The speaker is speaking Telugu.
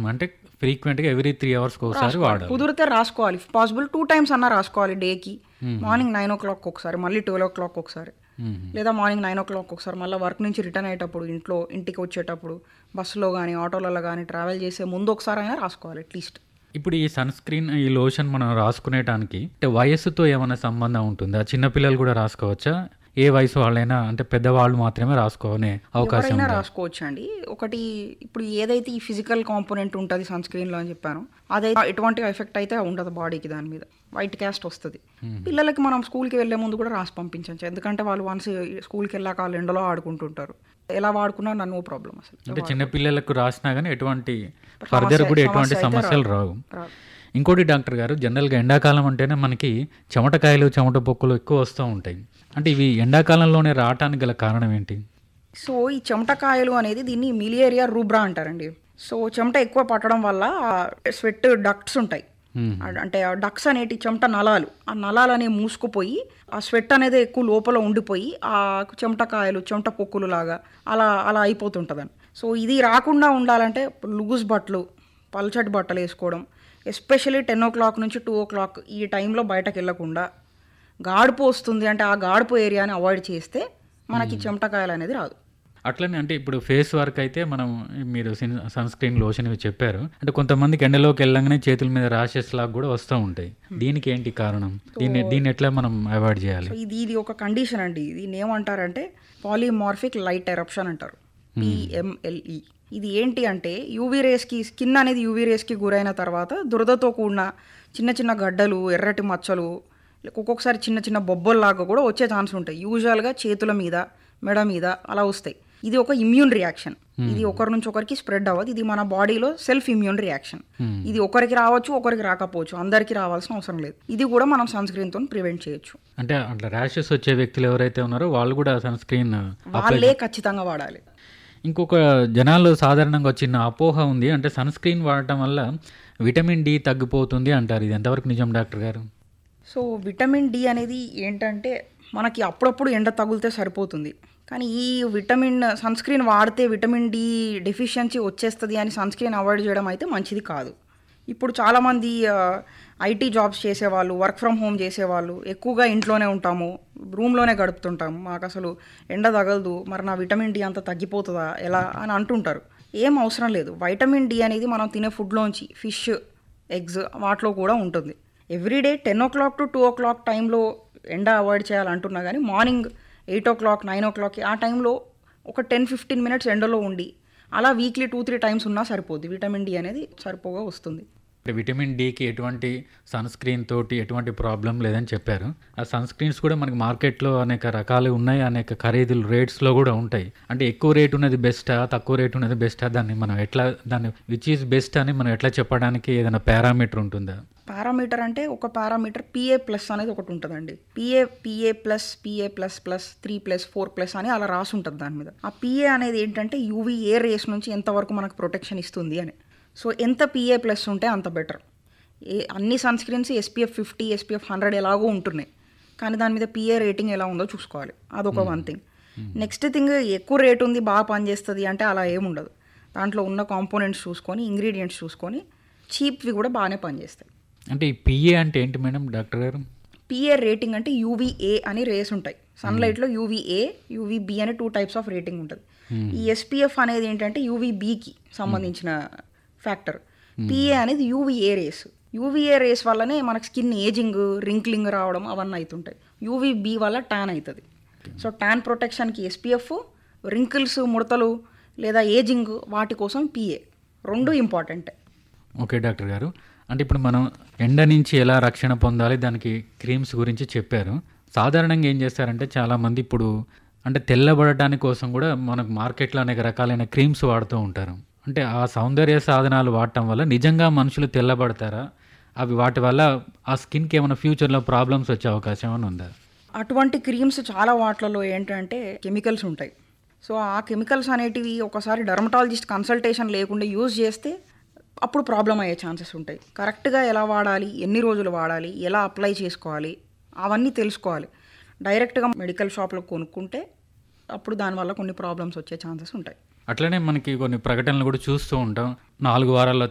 అంటే ఫ్రీక్వెంట్గా ఎవ్రీ త్రీ అవర్స్కి ఒకసారి వాడాలి కుదిరితే రాసుకోవాలి పాసిబుల్ టూ టైమ్స్ అన్నా రాసుకోవాలి డేకి మార్నింగ్ నైన్ ఓ క్లాక్ ఒకసారి మళ్ళీ ట్వెల్వ్ ఓ క్లాక్ ఒకసారి మ్మ్. లేదా మార్నింగ్ నైన్ ఓ క్లాక్ ఒకసారి మళ్ళీ వర్క్ నుంచి రిటర్న్ అయ్యేటప్పుడు ఇంట్లో ఇంటికి వచ్చేటప్పుడు బస్సులో కానీ ఆటోలలో కానీ ట్రావెల్ చేసే ముందు ఒకసారి అయినా రాసుకోవాలి అట్లీస్ట్ ఇప్పుడు ఈ సన్ స్క్రీన్ ఈ లోషన్ మనం రాసుకునేటానికి అంటే వయస్సుతో ఏమైనా సంబంధం ఉంటుందా చిన్నపిల్లలు కూడా రాసుకోవచ్చా ఏ వయసు వాళ్ళైనా అంటే పెద్దవాళ్ళు మాత్రమే రాసుకోనే అవకాశం ఎవరైనా ఉందా? రాసుకోవచ్చు అండి ఒకటి ఇప్పుడు ఏదైతే ఈ ఫిజికల్ కాంపోనెంట్ ఉంటుంది సన్ స్క్రీన్లో అని చెప్పాను అదైతే ఎటువంటి ఎఫెక్ట్ అయితే ఉండదు బాడీకి దాని మీద వైట్ క్యాస్ట్ వస్తుంది పిల్లలకి మనం స్కూల్కి వెళ్ళే ముందు కూడా రాసి పంపించవచ్చు ఎందుకంటే వాళ్ళు వన్స్ స్కూల్కి వెళ్ళాక వాళ్ళు ఎండలో ఆడుకుంటుంటారు ఎలా వాడుకున్నా నన్ను ప్రాబ్లం అసలు అంటే చిన్నపిల్లలకు రాసినా కానీ ఎటువంటి ఫర్దర్ కూడా ఎటువంటి సమస్య అయితే సమస్యలు రావు రాదు. ఇంకోటి డాక్టర్ గారు జనరల్గా ఎండాకాలం అంటేనే మనకి చెమటకాయలు చెమట పొక్కులు ఎక్కువ వస్తూ ఉంటాయి అంటే ఇవి ఎండాకాలంలోనే రావటానికి గల కారణం ఏంటి సో ఈ చెమటకాయలు అనేది దీన్ని మిలియేరియా రూబ్రా అంటారండి సో చెమట ఎక్కువ పట్టడం వల్ల స్వెట్ డక్ట్స్ ఉంటాయి మ్మ్. అ- అంటే ఆ డక్స్ అనేటి చెమట నలాలు ఆ నలాలు అనేవి మూసుకుపోయి ఆ స్వెట్ అనేది ఎక్కువ లోపల ఉండిపోయి ఆ చెమటకాయలు చెమట పొక్కులు లాగా అలా అలా అయిపోతుంటుందని సో ఇది రాకుండా ఉండాలంటే లూజ్ బట్టలు పల్చటి బట్టలు వేసుకోవడం ఎస్పెషల్లీ టెన్ ఓ క్లాక్ నుంచి టూ ఓ క్లాక్ ఈ టైంలో బయటకు వెళ్ళకుండా గాడుపు వస్తుంది అంటే ఆ గాడుపు ఏరియాని అవాయిడ్ చేస్తే మనకి చెమటకాయలు అనేది రాదు అట్లనే అంటే ఇప్పుడు ఫేస్ వర్క్ అయితే మనం మీరు సన్ స్క్రీన్ లోషన్ ఇవి చెప్పారు అంటే కొంతమందికి ఎండలోకి వెళ్ళంగానే చేతుల మీద ర్యాషెస్ లాగా కూడా వస్తూ ఉంటాయి దీనికి ఏంటి కారణం దీన్ని దీన్ని ఎట్లా మనం అవాయిడ్ చేయాలి సో ఇది ఇది ఒక కండిషన్ అండి దీన్ని ఏమంటారంటే పాలిమార్ఫిక్ లైట్ ఎరప్షన్ అంటారు పిఎంఎల్ఈ ఇది ఏంటి అంటే యూవీ రేస్కి స్కిన్ అనేది యూవీ రేస్కి గురైన తర్వాత దురదతో కూడిన చిన్న చిన్న గడ్డలు ఎర్రటి మచ్చలు ఒక్కొక్కసారి చిన్న చిన్న బొబ్బల్లాగా కూడా వచ్చే ఛాన్స్ ఉంటాయి యూజువల్గా చేతుల మీద మెడ మీద అలా వస్తాయి ఇది ఒక ఇమ్యూన్ రియాక్షన్ ఇది ఒకరి నుంచి ఒకరికి స్ప్రెడ్ అవ్వదు ఇది మన బాడీలో సెల్ఫ్ ఇమ్యూన్ రియాక్షన్ ఇది ఒకరికి రావచ్చు ఒకరికి రాకపోవచ్చు అందరికీ రావాల్సిన అవసరం లేదు ఇది కూడా మనం సన్ స్క్రీన్తో ప్రివెంట్ చేయొచ్చు అంటే అట్లా ర్యాషెస్ వచ్చే వ్యక్తులు ఎవరైతే ఉన్నారో వాళ్ళు కూడా సన్ స్క్రీన్ వాళ్ళే ఖచ్చితంగా వాడాలి ఇంకొక జనాల్లో సాధారణంగా వచ్చిన అపోహ ఉంది అంటే సన్ స్క్రీన్ వాడటం వల్ల విటమిన్ డి తగ్గిపోతుంది అంటారు ఇది ఎంతవరకు నిజం డాక్టర్ గారు సో విటమిన్ డి అనేది ఏంటంటే మనకి అప్పుడప్పుడు ఎండ తగిలితే సరిపోతుంది కానీ ఈ విటమిన్ సన్ స్క్రీన్ వాడితే విటమిన్ డి డెఫిషియన్సీ వచ్చేస్తుంది అని సన్ స్క్రీన్ అవాయిడ్ చేయడం అయితే మంచిది కాదు ఇప్పుడు చాలామంది ఐటీ జాబ్స్ చేసేవాళ్ళు వర్క్ ఫ్రమ్ హోమ్ చేసేవాళ్ళు ఎక్కువగా ఇంట్లోనే ఉంటాము రూమ్లోనే గడుపుతుంటాము మాకు అసలు ఎండ తగలదు మరి నా విటమిన్ డి అంత తగ్గిపోతుందా ఎలా అని అంటుంటారు ఏం అవసరం లేదు వైటమిన్ డి అనేది మనం తినే ఫుడ్లోంచి ఫిష్ ఎగ్స్ వాటిలో కూడా ఉంటుంది everyday ten o'clock to two o'clock టైంలో ఎండ అవాయిడ్ చేయాలంటున్నా కానీ morning eight o'clock nine o'clock ఆ టైంలో ఒక టెన్ ఫిఫ్టీన్ మినిట్స్ ఎండలో ఉండి అలా వీక్లీ టూ త్రీ టైమ్స్ ఉన్నా సరిపోద్ది విటమిన్ డి అనేది సరిపోగా వస్తుంది అంటే విటమిన్ డికి ఎటువంటి సన్ స్క్రీన్ తోటి ఎటువంటి ప్రాబ్లం లేదని చెప్పారు ఆ సన్ స్క్రీన్స్ కూడా మనకి మార్కెట్లో అనేక రకాలు ఉన్నాయి అనేక ఖరీదులు రేట్స్లో కూడా ఉంటాయి అంటే ఎక్కువ రేట్ ఉన్నది బెస్టా తక్కువ రేట్ ఉన్నది బెస్టా దాన్ని మనం ఎట్లా దాన్ని విచ్ ఈస్ బెస్ట్ అని మనం ఎట్లా చెప్పడానికి ఏదైనా పారామీటర్ ఉంటుందా పారామీటర్ అంటే ఒక పారామీటర్ పిఏ ప్లస్ అనేది ఒకటి ఉంటుందండి PA PA plus PA plus plus three plus four plus అని అలా రాసి ఉంటుంది దాని మీద ఆ పిఏ అనేది ఏంటంటే యూవీ ఏ రేస్ నుంచి ఎంతవరకు మనకు ప్రొటెక్షన్ ఇస్తుంది అని సో ఎంత పిఏ ప్లస్ ఉంటే అంత బెటర్ ఏ అన్ని sunscreens SPF fifty SPF hundred ఎలాగో ఉంటున్నాయి కానీ దాని మీద పిఏ రేటింగ్ ఎలా ఉందో చూసుకోవాలి అదొక వన్ థింగ్ నెక్స్ట్ థింగ్ ఎక్కువ రేట్ ఉంది బాగా పనిచేస్తుంది అంటే అలా ఏముండదు దాంట్లో ఉన్న కాంపోనెంట్స్ చూసుకొని ఇంగ్రీడియంట్స్ చూసుకొని చీప్వి కూడా బాగానే పనిచేస్తాయి అంటే ఈ పిఏ అంటే ఏంటి మేడం డాక్టర్ గారు పిఏ రేటింగ్ అంటే యూవీఏ అని రేస్ ఉంటాయి సన్లైట్లో యూవీఏ యూవీబీ అని టూ టైప్స్ ఆఫ్ రేటింగ్ ఉంటుంది ఈ ఎస్పీఎఫ్ అనేది ఏంటంటే యూవీబీకి సంబంధించిన ఫ్యాక్టర్ పిఏ అనేది యూవీఏ రేస్ యూవీఏ రేస్ వల్లనే మనకి స్కిన్ ఏజింగ్ రింక్లింగ్ రావడం అవన్నీ అవుతుంటాయి యూవీబీ వల్ల ట్యాన్ అవుతుంది సో ట్యాన్ ప్రొటెక్షన్కి ఎస్పీఎఫ్ రింకిల్స్ ముడతలు లేదా ఏజింగ్ వాటి కోసం పిఏ రెండు ఇంపార్టెంటే ఓకే డాక్టర్ గారు అంటే ఇప్పుడు మనం ఎండ నుంచి ఎలా రక్షణ పొందాలి దానికి క్రీమ్స్ గురించి చెప్పారు సాధారణంగా ఏం చేస్తారంటే చాలామంది ఇప్పుడు అంటే తెల్లబడటానికి కోసం కూడా మనకు మార్కెట్లో అనేక రకాలైన క్రీమ్స్ వాడుతూ ఉంటారు అంటే ఆ సౌందర్య సాధనాలు వాడటం వల్ల నిజంగా మనుషులు తెల్లబడతారా అవి వాటి వల్ల ఆ స్కిన్కి ఏమైనా ఫ్యూచర్లో ప్రాబ్లమ్స్ వచ్చే అవకాశం ఏమైనా ఉందా అటువంటి క్రీమ్స్ చాలా వాటిలలో ఏంటంటే కెమికల్స్ ఉంటాయి సో ఆ కెమికల్స్ అనేటివి ఒకసారి డర్మటాలజిస్ట్ కన్సల్టేషన్ లేకుండా యూజ్ చేస్తే అప్పుడు ప్రాబ్లం అయ్యే ఛాన్సెస్ ఉంటాయి కరెక్ట్గా ఎలా వాడాలి ఎన్ని రోజులు వాడాలి ఎలా అప్లై చేసుకోవాలి అవన్నీ తెలుసుకోవాలి డైరెక్ట్గా మెడికల్ షాప్లో కొనుక్కుంటే అప్పుడు దానివల్ల కొన్ని ప్రాబ్లమ్స్ వచ్చే ఛాన్సెస్ ఉంటాయి అట్లనే మనకి కొన్ని ప్రకటనలు కూడా చూస్తూ ఉంటాం నాలుగు వారాల్లో